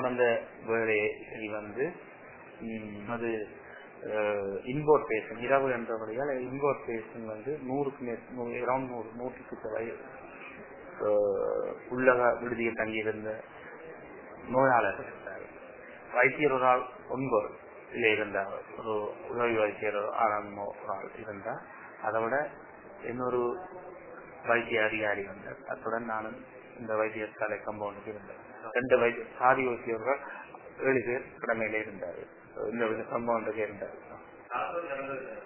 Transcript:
நடந்த வேலையை வந்து ம், அது இன்போர்ட் பேஷன் இரவு என்றபடியால் இன்போர்ட் பேஷன் வந்து நூறுக்கு மேல் அரௌண்ட் நூறு நூற்றுக்கு தொலை உள்ளக விடுதியில் தங்கியிருந்த நோயாளர்கள் இருந்தார்கள் வைத்தியர் ஒரு ஆள் ஒன்பது இல்லை இருந்தார் ஒரு உதவி வைத்தியர் ஆறாம் ஒரு ஆள் இருந்தார் அதை விட இன்னொரு வைத்திய அதிகாரி வந்தார் அத்துடன் நானும் இந்த வைத்தியசாலை கம்பவுண்டுக்கு இருந்தேன் ரெண்டு வைத்திய சாதி வைத்தியர்கள் ஏழு பேர் கடமையில இருந்தார் இந்த கம்பவுண்டுக்கு இருந்தார்